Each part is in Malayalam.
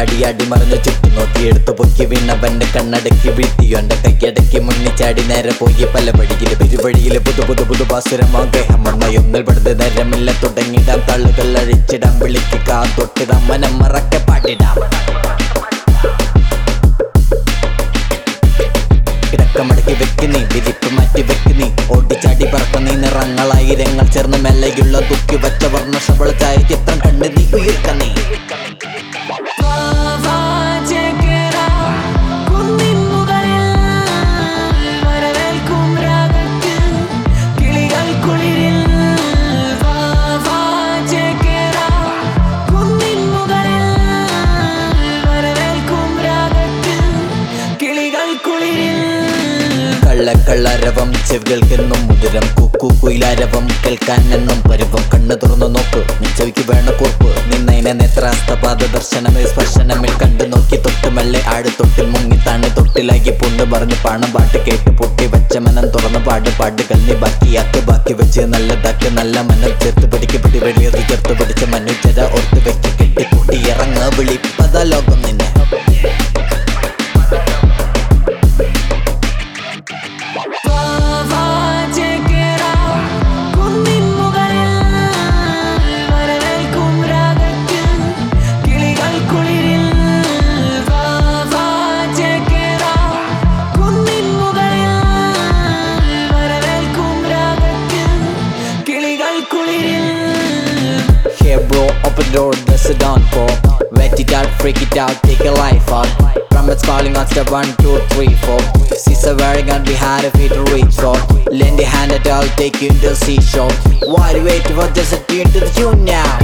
ചാടി അടി മറിഞ്ഞു ചുറ്റും നോക്കി എടുത്തു പൊക്കി വീണവന്റെ കണ്ണടക്കി വീഴ്ത്തിയോ എന്റെ കൈയടക്കി മുന്നിൽ ചാടി നേരെ പോയി പല വഴിയില് പെരുവഴിയില് പുതു പുതു പുതു പാസുരമോ ഗ്രഹം വന്നയൊന്നിൽ പെടുത്ത് നേരമില്ല തുടങ്ങിടാം തള്ളുകൾ അഴിച്ചിടാം വിളിക്ക് കാ തൊട്ടിടാം മനം മറക്കെ പാട്ടിടാം കിടക്കമടക്കി വെക്ക് നീ വിരിപ്പ് മാറ്റി വെക്ക് നീ ഓടിച്ചാടി പറക്കുന്ന നീ നിറങ്ങളായിരങ്ങൾ ചേർന്ന് മെല്ലയുള്ള തുക്കി വച്ച വർണ്ണ ശബള ചായ ചിത്രം കണ്ട് നീ ഉയർക്ക നീ കുന്നിൻ മുകളിൽ വരവേൽക്കും രാഗത്തിൽ കിളികൾ കുളിരിൽ വാ വാ ചേക്കേറ കുന്നിൻ മുകളിൽ വരവേൽക്കും രാഗത്തിൽ കിളികൾ കുളിരിൽ കള്ളക്കള്ളരവം ചെവികൾക്കെന്നും മുതിരം കുക്കു കുയിലാരവം കേൾക്കാൻ എന്നും പരുവം കണ്ണു തുറന്നു നോക്ക് നീ ചെവിക്ക് വേണ കുറുപ്പ് നിന്നതിനെ നേത്രാസ്തപാത ദർശനമേ സ്പർശനമിൽ കണ്ടു നോക്കി തൊട്ട് മെല്ലെ ആട് തൊട്ടിൽ മുങ്ങി താണി തൊട്ടിലാക്കി പൊണ്ണ് പറഞ്ഞ് പാണം പാട്ട് കേട്ട് പൊട്ടി വെച്ച മനം തുറന്ന് പാട് പാട്ടുകൾ നീ ബാക്കിയാക്ക് ബാക്കി വെച്ച് നല്ലതാക്ക് നല്ല മനം ചേർത്ത് പിടിക്ക് പിടി വെളിയത് ചേർത്ത് പിടിച്ച മനുഷ്യര ഓർത്ത് വെച്ച് കെട്ടി പൊട്ടി ഇറങ്ങ വിളിപ്പത ലോകം നിന്നെ വാ വാ ചേക്കേറ കുന്നിൻ മുകളിൽ വരവേൽക്കും രാഗത്തിൽ കിളികൾ കുളിരിൽ വാ വാ ചേക്കേറ കുന്നിൻ മുകളിൽ വരവേൽക്കും രാഗത്തിൽ കിളികൾ കുളിരിൽ Hey bro, open door, there's a down for Wet it out, freak it out, take a life out Trumpets calling on step 1, 2, 3, 4 Caesar wearing on behind if it reach for Lend a hand at all, take you into the seashore Why do you wait for just a tune to the tune now?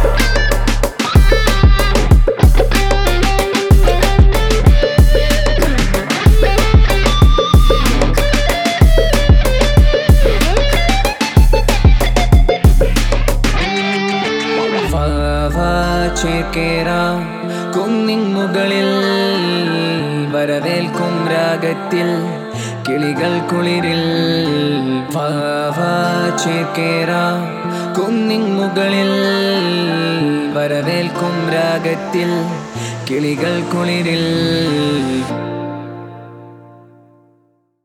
വാ വാ ചേക്കേറ കുന്നിൻ മുകളിൽ വരവേൽക്കും രാഗത്തിൽ കിളികൾ കുളിരിൽ വാ വാ ചേക്കേറ കുന്നിൻ മുകളിൽ വരവേൽക്കും രാഗത്തിൽ കിളികൾ കുളിരിൽ